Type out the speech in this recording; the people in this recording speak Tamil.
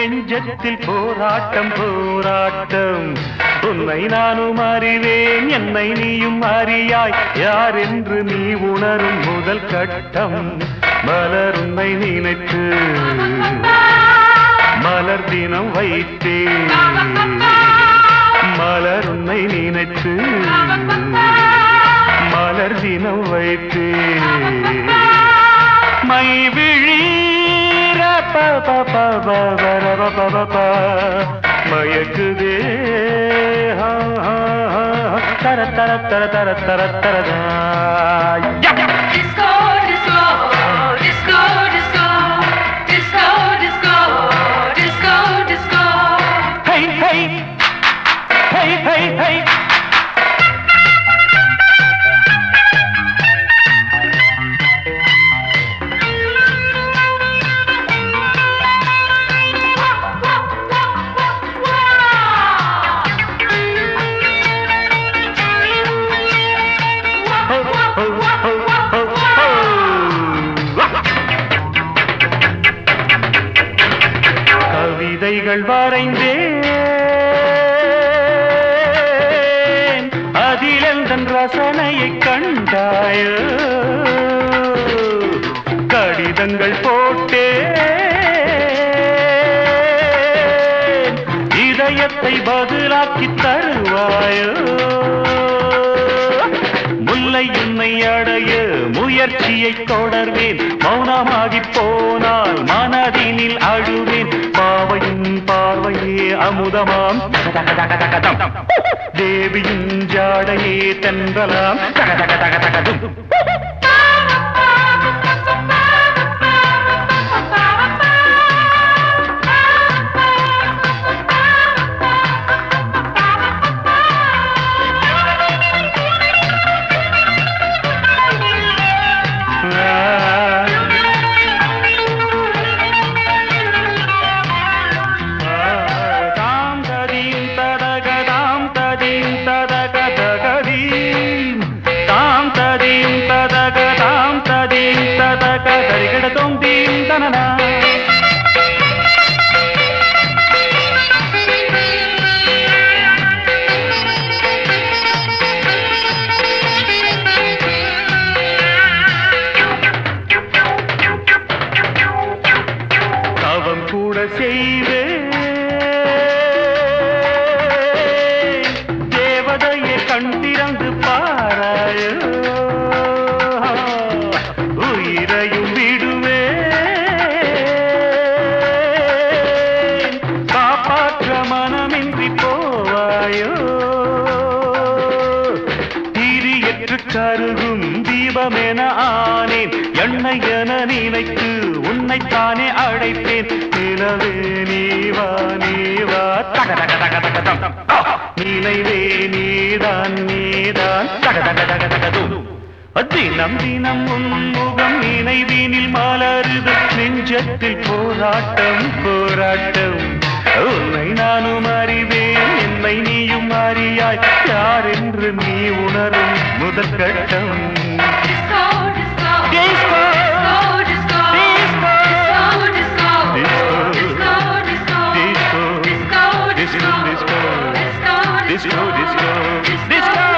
நெஞ்சத்தில் போராட்டம் போராட்டம் உன்னை நானும் அறிவேன் என்னை நீயும் அறியாய் யார் என்று நீ உணரும் முதல் கட்டம் மலர் உன்னை நினைத்து மலர் தினம் வைத்தேன் மலர் உன்னை நினைத்து மலர் தினம் வைத்தேன் மை விழீர ப ப ப ப ப ர ப ப ப ப. மயக்குதே ஹா, ஹா, ஹா. தர தர தர தர தர தரதா Disco, disco, disco, disco, disco, disco, disco, disco. Hi hi hi hi hi ho, ho, ho, ho, ஹோ. கவிதைகள் வரைந்தேன் அதில் எந்தன் ரசனையை கண்டாயோ கடிதங்கள் போட்டேன் இதயத்தை பதிலாக்கி தருவாயோ முல்லை உன்னை அடைய முயற்சியை தொடர்வேன் மௌனமாகி போனால் மனதினில் அழுவேன் பாவையின் பார்வையே அமுதமாம் தக தக தக தக தம். தேவியின் ஜாடையே தென்றலாம் தக தக தக தகதும் தாம் ததீம் ததகதாம் ததீம் ததகதகதீம் தாம் ததீம் ததகதாம் ததீம் ததக தரிகடதோம் தீம் தனனா தவம் கூட செய்வேன் தேவதையை கண் திறந்து பாராயோ உயிரையும் விடுவேன் காப்பாற்ற மனமின்றி போவாயோ திரியற்று கருகும் தீபமென ஆனேன் எண்ணெய் என நினைத்து உன்னைத்தானே அழைப்பேன் நிலவே நீவா நீவா தக தக தக தக தம் ஆ! நினைவே நீதான் நீதான் தக தக தக தக தும் தினம் தினம் உன்முகம் நினைவினில் மலருது நெஞ்சத்தில் போராட்டம் போராட்டம் உன்னை நானும் அறிவேன் என்னை நீயும் அறியாய் யார் என்று நீ உணரும் முதல் கட்டம் Disco, disco, Disco. disco, disco, Disco. disco, disco, Disco. disco, disco, Disco, disco. disco, Disco, disco, disco.